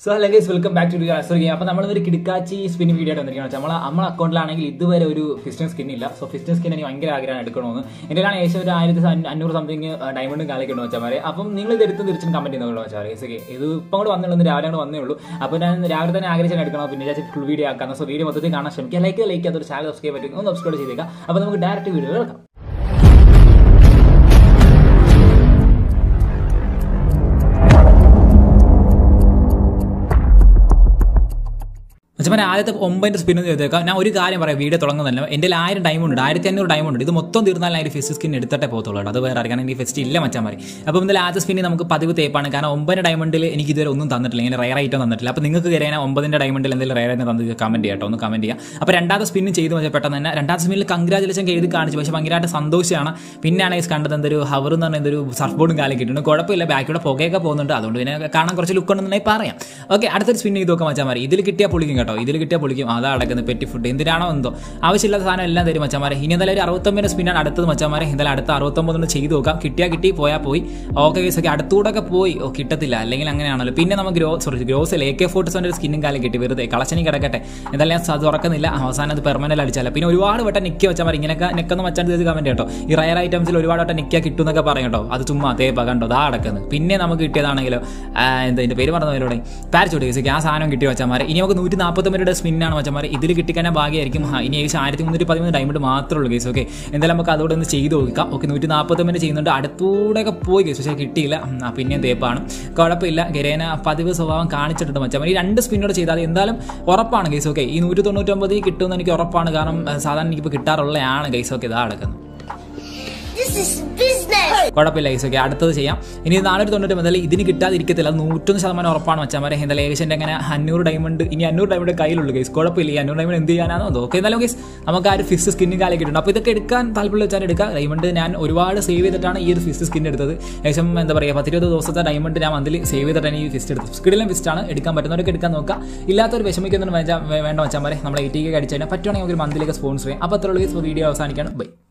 So hello guys welcome back to അസുറി അപ്പോൾ നമ്മളൊരു കിടക്കാച്ചി സ്പിൻ വീഡിയോ ആയിട്ട് വന്നിരിക്കുകയാണ് നമ്മളെ നമ്മളെ അക്കൗണ്ടിലാണെങ്കിൽ ഇതുവരെ ഒരു ഫിസ്റ്റൻ സ്കിൻ ഇല്ല സോ ഫിസ്റ്റൻ സ്കിൻ എനിക്ക് ഭയങ്കര ആഗ്രഹം എടുക്കണമെന്ന് എൻ്റെ ആണ് ഏകദേശം ഒരു ആയിരത്തി അഞ്ഞൂ- അഞ്ഞൂറ് സംതിങ് ഡയമണ്ടും കാലിക്കണമെന്ന് വെച്ചാൽ മാരെ അപ്പം നിങ്ങൾ ഇത് എടുത്ത് തിരിച്ചും കമന്റ് ചെയ്യുന്നുള്ളൂ വെച്ചാൽ ഗൈസ് ഓക്കെ ഇത് ഇപ്പം കൂടെ വന്നുള്ളൂ രാവിലെ അങ്ങോട്ട് വന്നേ ഉള്ളൂ അപ്പോൾ ഞാൻ രാവിലെ തന്നെ ആഗ്രഹിച്ചാൽ എടുക്കണം പിന്നെ വിചാരിച്ച് ഫുൾ വീഡിയോ ആക്കാം സോ വീഡിയോ മൊത്തത്തിൽ കാണാൻ ശ്രമിക്കുക ലൈക്ക് ലൈക്ക് അതൊരു ചാനൽ സബ്സ്ക്രൈബ് പറ്റും ഒന്ന് സബ്സ്ക്രൈബ് ചെയ്തേക്കാം അപ്പോൾ നമുക്ക് ഡയറക്റ്റ് വീഡിയോ കേൾക്കാം മച്ചമാരെ ആദ്യത്തെ ഒമ്പതിന്റെ സ്പിൻ ചെയ്തേക്കാം ഞാൻ ഒരു കാര്യം പറയാം വീഡിയോ തുടങ്ങുന്നില്ല എൻ്റെ ആയിരം ഡയമണ്ട് ഉണ്ട് ആയിരത്തി അഞ്ഞൂറ് ഡയമണ്ട് ഉണ്ട് ഇത് മൊത്തം തീർന്നാൽ അതിന്റെ ഫെസ്റ്റ് സ്കിൻ എടുത്തിട്ടേ പോകത്തുള്ളൂ കേട്ടോ. അത് വേറെ അറിയാൻ എനിക്ക് ഫെസ്റ്റ് ഇല്ല മച്ചാമാരി അപ്പോൾ ഇതിൽ ആദ്യത്തെ സ്പിന്നിൽ നമുക്ക് പതിവ് തേപ്പാണ് കാരണം ഒമ്പത് ഡയമണ്ടിൽ എനിക്ക് ഇതുവരെ ഒന്നും തന്നിട്ടില്ല ഇങ്ങനെ റയർ ഐറ്റം തന്നിട്ടില്ല അപ്പോൾ നിങ്ങൾക്ക് കയറിയാൽ ഒമ്പതിന്റെ ഡയമണ്ടിൽ എന്തെങ്കിലും റയർ ആയിട്ട് തന്നത് കമന്റ് ചെയ്യാം കേട്ടോ ഒന്ന് കമന്റ് ചെയ്യാം അപ്പോൾ രണ്ടാമത്തെ സ്പിന്ന് ചെയ്ത് വെച്ചാൽ പെട്ടെന്ന് തന്നെ രണ്ടാമത്തെ സ്പിന്നിൽ കൺഗ്രാജുലേഷൻ എഴുതി കാണിച്ചു പക്ഷേ ഭയങ്കരമായിട്ട് സന്തോഷമാണ് പിന്നെയാണ് ഈ കണ്ടത് എന്തൊരു ഹവർ എന്ന് പറഞ്ഞ എന്തൊരു സർഫ് ബോർഡും കാലം കിട്ടുന്നുണ്ട് കുഴപ്പമില്ല ബാക്കിലൂടെ പുകയൊക്കെ പോകുന്നുണ്ട് അതുകൊണ്ട് പിന്നെ കാണാൻ കുറച്ച് ലുക്ക് ഉണ്ടെന്നുണ്ടെങ്കിൽ പറയാം ഓക്കെ അടുത്തൊരു സ്പിൻ ചെയ്ത് നോക്കാം മച്ചാമാരെ ഇതിൽ കിട്ടിയാൽ പൊളിക്കും കേട്ടോ ഇതിൽ കിട്ടിയാൽ പൊളിക്കും അതാ അടക്കുന്നത് പെറ്റി ഫുഡ് എന്തിനാണോ എന്തോ ആവശ്യമില്ലാത്ത സാധനം എല്ലാം തരും മച്ചാമാരെ ഇനി എന്തായാലും ഒരു അറുപത്തൊമ്പതിന് സ്പിന്നാണ് അടുത്തത് മച്ചാമാരെ എന്തായാലും അടുത്ത അറുപത്തൊമ്പതൊന്ന് ചെയ്ത് നോക്കാം കിട്ടിയാൽ കിട്ടി പോയാൽ പോയി ഓക്കെ കേസ് ഒക്കെ അടുത്തൂടൊക്കെ പോയി ഓ കിട്ടത്തില്ല അല്ലെങ്കിൽ അങ്ങനെയാണല്ലോ പിന്നെ നമുക്ക് ഗ്രോ സോറി ഗ്രോസിൽ എ കെ ഫോർട്ടി സെവൻ്റെ സ്കിന്നും കാലം കിട്ടി വെറുതെ കളക്ഷനി കിടക്കട്ടെ എന്തായാലും ഞാൻ അത് തുറക്കുന്നില്ല അവസാനം അത് പെർമനന്റ് അടിച്ചാല പിന്നെ ഒരുപാട് വട്ടം നിൽക്കുക വെച്ചാൽ മതി ഇങ്ങനെയൊക്കെ നിൽക്കുന്ന മച്ചാൻ ചെയ്ത് കമന്റ് കേട്ടോ ഈ റയർ ഐറ്റംസിൽ ഒരുപാട് വട്ടം നിൽക്കുക കിട്ടും എന്നൊക്കെ പറയും കേട്ടോ അത് ചുമ്മാ തേപ്പ കണ്ടോ ദാ അടക്കുന്നത് പിന്നെ നമുക്ക് കിട്ടിയതാണെങ്കിലോ ആ, എന്താ ഇതിന്റെ പേര് പറഞ്ഞവരോടെ പാരച്ചോട്ട് കേസ് ആ സാധനം കിട്ടിയ വച്ചമാരെ ഇനി നമുക്ക് നൂറ്റി നാൽപ്പത്തൊമ്പതിയുടെ സ്പിന്നാണ് വച്ചമാരെ ഇതിൽ കിട്ടിക്കഴിഞ്ഞാൽ ഭാഗ്യമായിരിക്കും ആ, ഇനി ഏകദേശം ആയിരത്തി മുന്നൂറ്റി പതിമൂന്ന് ഡയമണ്ട് മാത്രമേ ഉള്ളൂ കേസ് ഓക്കെ എന്തായാലും നമുക്ക് അതോടെ ഒന്ന് ചെയ്ത് നോക്കാം ഓക്കെ നൂറ്റി നാൽപ്പത്തൊമ്പതിന് ചെയ്യുന്നുണ്ട് അടുത്തൂടെയൊക്കെ പോയി കേസ് പക്ഷേ കിട്ടിയില്ല ഉം, ആ, പിന്നെയും തേപ്പാണ് കുഴപ്പമില്ല ഗരേന പതിവ് സ്വഭാവം കാണിച്ചിട്ടുണ്ട് മച്ചാൽ ഈ രണ്ട് സ്പിന്നോട് ചെയ്താൽ അത് എന്തായാലും ഉറപ്പാണ് കേസ് ഓക്കെ ഈ നൂറ്റി തൊണ്ണൂറ്റൊമ്പത് കിട്ടുമെന്ന് എനിക്ക് ഉറപ്പാണ് കാരണം ആ, സാധാരണ എനിക്കിപ്പോൾ കിട്ടാറുള്ളതാണ് കേസ് ഓക്കെ ഇതാ നടക്കുന്നത് This is business. കുഴപ്പമില്ല ഗൈസ് ഓക്കെ അടുത്തത് ചെയ്യാം ഇനി നാനൂറ്റി തൊണ്ണൂറ്റി മുതൽ ഇതിന് കിട്ടാതിരിക്കത്തില്ല അത് നൂറ്റൊന്ന് ശതമാനം ഉറപ്പാണ് മച്ചാമാരെ എന്തായാലും ഏകദേശം അങ്ങനെ അഞ്ഞൂറ് ഡയമണ്ട് ഇനി അഞ്ഞൂറ് ഡയമണ്ട് കയ്യിലുള്ളൂ ഗൈസ് കുഴപ്പമില്ല ഈ അഞ്ഞൂറ് ഡയമണ്ട് എന്ത് ചെയ്യാനാണോ അതോ ഓക്കെ എന്നാലും ഗൈസ് നമുക്ക് ആ ഒരു ഫിക്സ് സ്കിന്നും കാലം കിട്ടുന്നുണ്ട് അപ്പോൾ ഇതൊക്കെ എടുക്കാൻ താല്പര്യം വെച്ചാൽ എടുക്കാം ഡയമണ്ട് ഞാൻ ഒരുപാട് സേവ് ചെയ്തിട്ടാണ് ഈ ഒരു ഫിക്സ് സ്കിൻ എടുത്തത് ഏകദേശം എന്താ പറയുക പത്തിരുപത് ദിവസത്തെ ഡയമണ്ട് ഞാൻ മന്തിൽ സേവ് ചെയ്തിട്ടാണ് ഈ ഫിസ്റ്റ് എടുത്തത് സ്കിഡിലും ഫിസ്റ്റാണ് എടുക്കാൻ പറ്റുന്നവരൊക്കെ എടുക്കാൻ നോക്കുക ഇല്ലാത്തൊരു വിഷമിക്കുന്നതിന് വേണ്ട വേണ്ട മച്ചാമാരെ നമ്മൾ എയ്റ്റി കെ അടിച്ചു കഴിഞ്ഞാൽ പറ്റുവാണെങ്കിൽ നമുക്ക് ഒരു മന്തിലേക്ക് സ്പോൺസർ ചെയ്യാം അപ്പോൾ അത്രയുള്ള വീഡിയോ അവസാനിക്കാണ് ബൈ